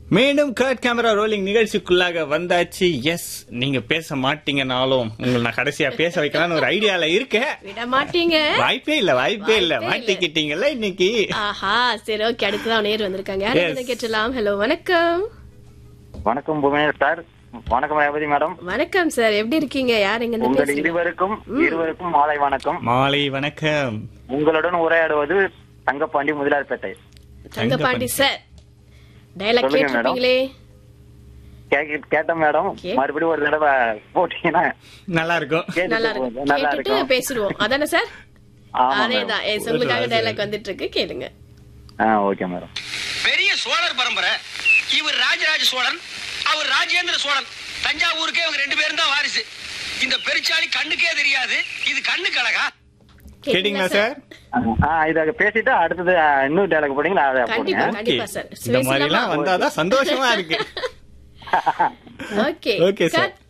மீண்டும் cut camera rolling நிகழ்ச்சிக்குள்ளாக வந்தாச்சு S நீங்க பேச மாட்டீங்கனாலும் உங்களை நான் கடைசியா பேச வைக்கலாம்னு ஒரு ஐடியால இருக்கேன் விட மாட்டீங்க வாய்ப்பே இல்ல வாய்ப்பே இல்ல வாய்ப்பே இல்ல. மாட்டிக்கிட்டீங்கல்ல இன்னைக்கு ஆஹா சரி ஓகே அடுத்ததான் நேர் வந்திருக்காங்க Yes. யாரும் கேட்டலாம் ஹலோ வணக்கம் வணக்கம் புவனேஷ் சார் வணக்கம் ரேவதி மேடம் வணக்கம் சார் எப்படி இருக்கீங்க யார் எங்க இருந்து உங்கள் பேசுறீங்க இருவருக்கும் இருவருக்கும் மாலை வணக்கம் மாலை வணக்கம் உங்களுடன் உரையாடுவது தங்கப்பாண்டி முதலாளிப்பேட்டை தங்கபாண்டி சார் டயலாக் சொல்லுங்க கேட்டிருப்பீங்களே கேக்க- கேட்டேன் மேடம் Okay. மறுபடியும் ஒரு தடவை போட்டீங்கன்னா நல்லா இருக்கும் கேட்டுட்டு நல்லா போங்க. இருக்கு நல்லா கேட்டுட்டு இருக்கும் பேசிடுவோம் அதானே சார் ஆமா அதேதான் மேடம். எஸ் உங்களுக்காக டயலாக் வந்துட்டு இருக்கு கேளுங்க ஆ ஓகே மேடம் பெரிய சோழர் பரம்பரை இவர் ராஜராஜ சோழன் அவர் ராஜேந்திர சோழன் தஞ்சாவூருக்கே இவங்க ரெண்டு பேரும் தான் வாரிசு இந்த பெருச்சாளி கண்ணுக்கே தெரியாது இது கண்ணுக்கு அழகா கேட்டீங்களா சார் ஆ இத பேசிட்டு அடுத்தது ஆ, இன்னொரு டேலக் போட்டீங்களா அதை கண்டிப்பா போடுங்க கண்டிப்பா சார் இந்த மாதிரி எல்லாம் வந்தாதான் சந்தோஷமா இருக்கு ஓகே Okay, sir. கட்